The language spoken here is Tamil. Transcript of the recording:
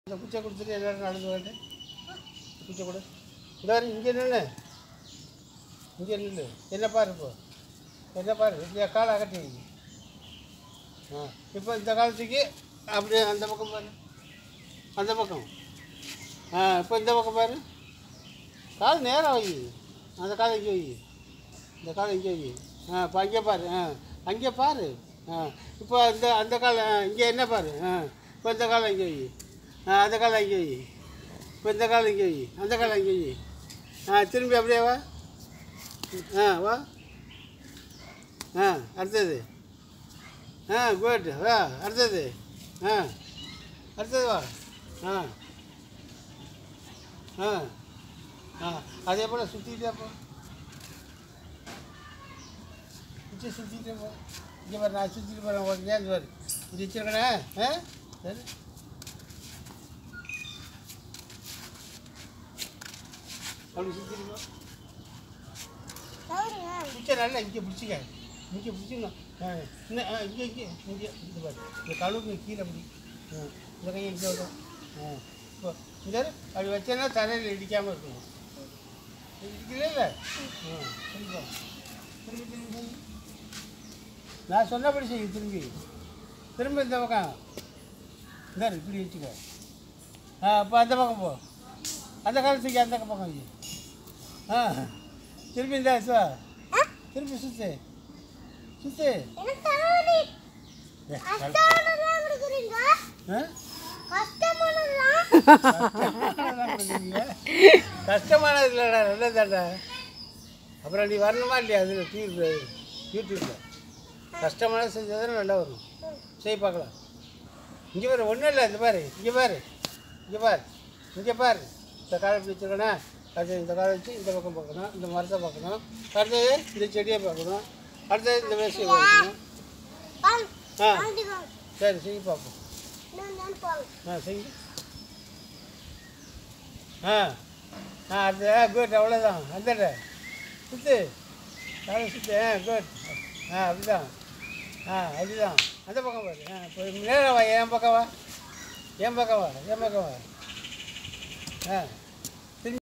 இந்த குச்சை கொடுத்துட்டு எல்லாரும் நடந்து வந்து குச்சை கொடு இந்த வரை இங்கே நில்லு இங்கே நில்லு என்ன பாரு இப்போ என்ன பாரு இல்லையா காலை அகட்டி வை. ஆ இப்போ இந்த காலத்துக்கு அப்படியே அந்த பக்கம் பாரு அந்த பக்கம் ஆ இப்போ இந்த பக்கம் பாரு கால் நேராக வை அந்த காலை இங்கே வை இந்த காலை இங்கே வை ஆ இப்போ அங்கே பாரு ஆ அங்கே பாரு ஆ இப்போ அந்த அந்த காலை ஆ, இங்கே என்ன பாரு ஆ இப்போ இந்த காலை இங்கே வை ஆ அந்த காலை இங்கே வை இப்போ இந்த காலை இங்கே வை அந்த காலை இங்கே வை ஆ திரும்பி அப்படியே வா ஆ வா ஆ அடுத்தது ஆ குட் வா அடுத்தது ஆ அடுத்தது வா ஆ ஆ ஆ அதே போல் சுற்றிட்டே போ சுற்றி சுற்றிட்டே போ இங்கே பாரு நான் சுற்றிட்டு போகிறேன் ஒரு நேரம் பாரு இப்படி வச்சிருக்கணே ஆ சரி அப்படி சுற்றிட்டு போ பிடிச்ச நல்லா இங்கே பிடிச்சிக்க இங்கே பிடிச்சிக்கணும் ஆ இன்னும் ஆ இங்கே இங்கே இங்கே இது பாரு இந்த கழுவுக்கு கீழே அப்படி ஆ இந்த கையை இங்கே வரும் ஆ இப்போ இந்த இரு, அப்படி வச்சேன்னா தலையில் இடிக்காமல் இருக்கணும் இடிக்கல இல்லை ஆ திரும்பி வா. திரும்பி திரும்பி செய். நான் சொன்னபடி செய்ய திரும்பி திரும்ப இந்த பக்கம் இந்த இரு, இப்படி வச்சுக்கோ ஆ அப்போ அந்த பக்கம் போ அந்த காலத்துக்கு அந்த பக்கம் வை. ஆ திரும்பி இந்த வா திரும்பி சுத்து சுத்து ஏ, கல்- ஆ? கஷ்டமானதெல்லாம் பண்ணுவீங்க. கஷ்டமானது இல்லைடா நல்லதாடா அப்புறம் நீ வரணுமா இல்லையா அதில் தீர்வு யூடியூப்பில் கஷ்டமானது செஞ்சதுன்னா நல்லா வரும் செய் பார்க்கலாம் இங்கே பாரு ஒன்றும் இல்லை இந்த பாரு இங்கே பாரு இங்கே பாரு இங்கே பாரு இந்த காலை இப்படி வச்சுக்கணும் அது இந்த காலை வச்சு இந்த பக்கம் பார்க்கணும் இந்த மரத்தை பார்க்கணும் அடுத்தது இந்த செடியை பார்க்கணும் அடுத்தது இந்த வேஷ்டியை பார்க்கணும் ஆ சரி செஞ்சு பார்ப்போம் ஆ செஞ்சு ஆ ஆ அது குட் அவ்வளோதான் வந்துடு சுத்து காலை சுத்து ஆ குட் ஆ அப்படிதான் ஆ அதுதான் அந்த பக்கம் பாரு ஆ இப்போ நேரம் வா என் பக்கம் வா என் பக்கம் வா என் பக்கம் வா ஆ